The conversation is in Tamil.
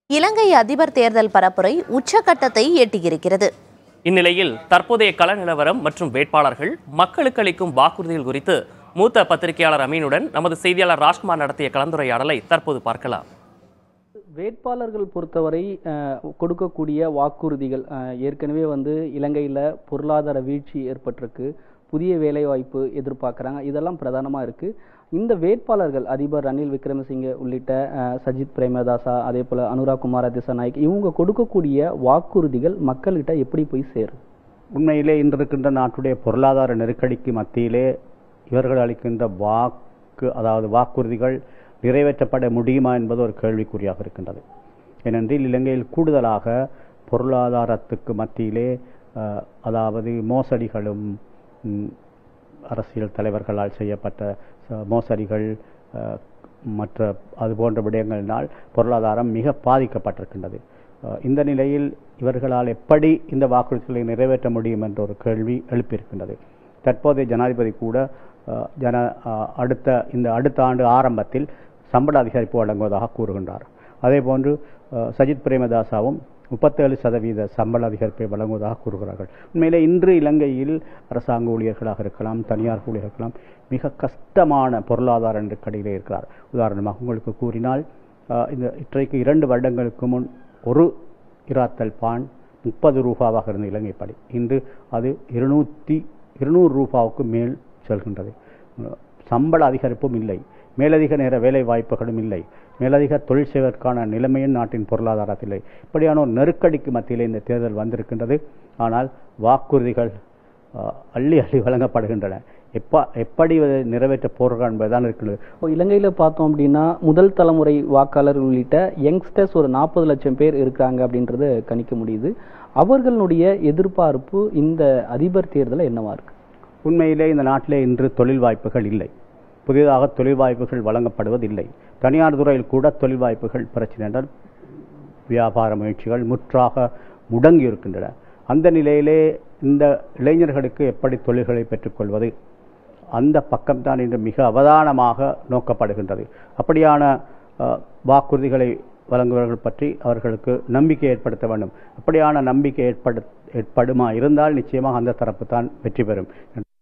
இலங்கை அதிபர் தேர்தல் பரப்புரை உச்சகட்டத்தை எட்டியிருக்கிறது இந்நிலையில் தற்போதைய கள நிலவரம் மற்றும் வேட்பாளர்கள் மக்களுக்கு அளிக்கும் வாக்குறுதிகள் குறித்து மூத்த பத்திரிகையாளர் அமீனுடன் நமது செய்தியாளர் ராஜ்குமார் நடத்திய கலந்துரையாடலை தற்போது பார்க்கலாம் வேட்பாளர்கள் பொறுத்தவரை அஹ், கொடுக்கக்கூடிய வாக்குறுதிகள் அஹ், ஏற்கனவே வந்து இலங்கையில் பொருளாதார வீழ்ச்சி ஏற்பட்டிருக்கு புதிய வேலைவாய்ப்பு எதிர்பார்க்குறாங்க இதெல்லாம் பிரதானமாக இருக்குது இந்த வேட்பாளர்கள் அதிபர் ரணில் விக்ரமசிங்கே உள்ளிட்ட அஹ், சஜித் பிரேமதாசா அதே போல் அனுராக் குமார திசாநாயக் இவங்க கொடுக்கக்கூடிய வாக்குறுதிகள் மக்கள்கிட்ட எப்படி போய் சேரும் உண்மையிலே இன்று இருக்கின்ற நாட்டுடைய பொருளாதார நெருக்கடிக்கு மத்தியிலே இவர்கள் அளிக்கின்ற வாக்கு அதாவது வாக்குறுதிகள் நிறைவேற்றப்பட முடியுமா என்பது ஒரு கேள்விக்குறியாக இருக்கின்றது ஏனென்றில் இலங்கையில் கூடுதலாக பொருளாதாரத்துக்கு மத்தியிலே அஹ், அதாவது மோசடிகளும் ம், அரசியல் தலைவர்களால் செய்யப்பட்ட ச- மோசடிகள் அஹ், மற்ற அது போன்ற விடயங்களினால் பொருளாதாரம் மிக பாதிக்கப்பட்டிருக்கின்றது அஹ், இந்த நிலையில் இவர்களால் எப்படி இந்த வாக்குறுதிகளை நிறைவேற்ற முடியும் என்ற ஒரு கேள்வி எழுப்பியிருக்கின்றது தற்போதைய ஜனாதிபதி கூட அஹ், ஜன அஹ், அடுத்த இந்த அடுத்த ஆண்டு ஆரம்பத்தில் சம்பள அதிகரிப்பு வழங்குவதாக கூறுகின்றார் அதேபோன்று அஹ், சஜித் பிரேமதாசாவும் முப்பத்தேழு சதவீத சம்பள அதிகரிப்பை வழங்குவதாக கூறுகிறார்கள் உண்மையிலே இன்று இலங்கையில் அரசாங்க ஊழியர்களாக இருக்கலாம் தனியார் ஊழியர்கள் இருக்கலாம் மிக கஷ்டமான பொருளாதார நெருக்கடியிலே இருக்கிறார் உதாரணமாக உங்களுக்கு கூறினால் அஹ், இந்த இன்றைக்கு இரண்டு வருடங்களுக்கு முன் ஒரு இராத்தல் பான் முப்பது ரூபாவாக இருந்த இலங்கைப்படி இன்று அது இருநூற்றி இருநூறு ரூபாவுக்கு மேல் செல்கின்றது அஹ், சம்பள அதிகரிப்பும் இல்லை மேலதிக நேர வேலை வாய்ப்புகளும் இல்லை மேலதிக தொழில் செய்வதற்கான நிலைமையும் நாட்டின் பொருளாதாரத்தில் இல்லை இப்படியான ஒரு நெருக்கடிக்கு மத்தியிலே இந்த தேர்தல் வந்திருக்கின்றது ஆனால் வாக்குறுதிகள் அஹ், அள்ளி அள்ளி வழங்கப்படுகின்றன எப்ப எப்படி இதை நிறைவேற்றப் போகிறார்கள் என்பதுதான் இருக்கிறது இப்போ இலங்கையில் பார்த்தோம் அப்படின்னா முதல் தலைமுறை வாக்காளர் உள்ளிட்ட யங்ஸ்டர்ஸ் ஒரு நாற்பது லட்சம் பேர் இருக்காங்க அப்படின்றத கணிக்க முடியுது அவர்களுடைய எதிர்பார்ப்பு இந்த அதிபர் தேர்தலில் என்னவா இருக்கு உண்மையிலே இந்த நாட்டிலே இன்று தொழில் வாய்ப்புகள் இல்லை புதிதாக தொழில் வாய்ப்புகள் வழங்கப்படுவதில்லை தனியார் துறையில் கூட தொழில் வாய்ப்புகள் பிரச்சனை என்றால் வியாபார முயற்சிகள் முற்றாக முடங்கி இருக்கின்றன அந்த நிலையிலே இந்த இளைஞர்களுக்கு எப்படி தொழில்களை பெற்றுக்கொள்வது அந்த பக்கம்தான் இன்று மிக அவதானமாக நோக்கப்படுகின்றது அப்படியான அஹ், வாக்குறுதிகளை வழங்குபவர்கள் பற்றி அவர்களுக்கு நம்பிக்கை ஏற்படுத்த வேண்டும் அப்படியான நம்பிக்கை ஏற்படு ஏற்படுமா இருந்தால் நிச்சயமாக அந்த தரப்பு தான் வெற்றி பெறும்